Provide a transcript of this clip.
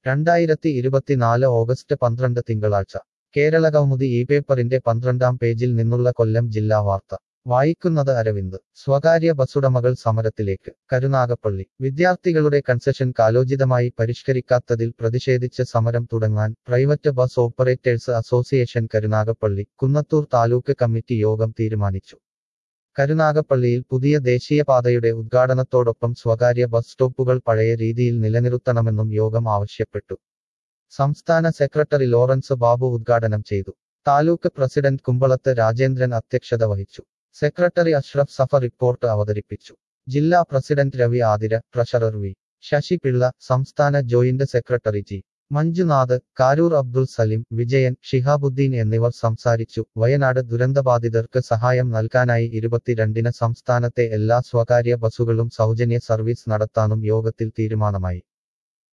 രണ്ടായിരത്തി ഇരുപത്തിനാല് ഓഗസ്റ്റ് പന്ത്രണ്ട് തിങ്കളാഴ്ച കേരള കൗമുദി ഈ പേപ്പറിന്റെ പന്ത്രണ്ടാം പേജിൽ നിന്നുള്ള കൊല്ലം ജില്ലാ വാർത്ത വായിക്കുന്നത് അരവിന്ദ് സ്വകാര്യ ബസ്സുടമകൾ സമരത്തിലേക്ക് കരുനാഗപ്പള്ളി വിദ്യാർത്ഥികളുടെ കൺസെഷൻ കാലോചിതമായി പരിഷ്കരിക്കാത്തതിൽ പ്രതിഷേധിച്ച് സമരം തുടങ്ങാൻ private bus operators association Karunagappally Kunnathur taluk committee യോഗം തീരുമാനിച്ചു കരുനാഗപ്പള്ളിയിൽ പുതിയ ദേശീയപാതയുടെ ഉദ്ഘാടനത്തോടൊപ്പം സ്വകാര്യ ബസ് സ്റ്റോപ്പുകൾ പഴയ രീതിയിൽ നിലനിർത്തണമെന്നും യോഗം ആവശ്യപ്പെട്ടു സംസ്ഥാന സെക്രട്ടറി ലോറൻസ് ബാബു ഉദ്ഘാടനം ചെയ്തു താലൂക്ക് പ്രസിഡന്റ് കുമ്പളത്ത് രാജേന്ദ്രൻ അധ്യക്ഷത വഹിച്ചു സെക്രട്ടറി അഷ്റഫ് സഫ റിപ്പോർട്ട് അവതരിപ്പിച്ചു ജില്ലാ president Ravi Athira treasurer V Sasi Pillai സംസ്ഥാന joint secretary G Manjunath Karoor Abdul Salim Vijayan Shihabuddin എന്നിവർ സംസാരിച്ചു വയനാട് ദുരന്തബാധിതർക്ക് സഹായം നൽകാനായി ഇരുപത്തിരണ്ടിന് സംസ്ഥാനത്തെ എല്ലാ സ്വകാര്യ ബസ്സുകളും സൗജന്യ സർവീസ് നടത്താനും യോഗത്തിൽ തീരുമാനമായി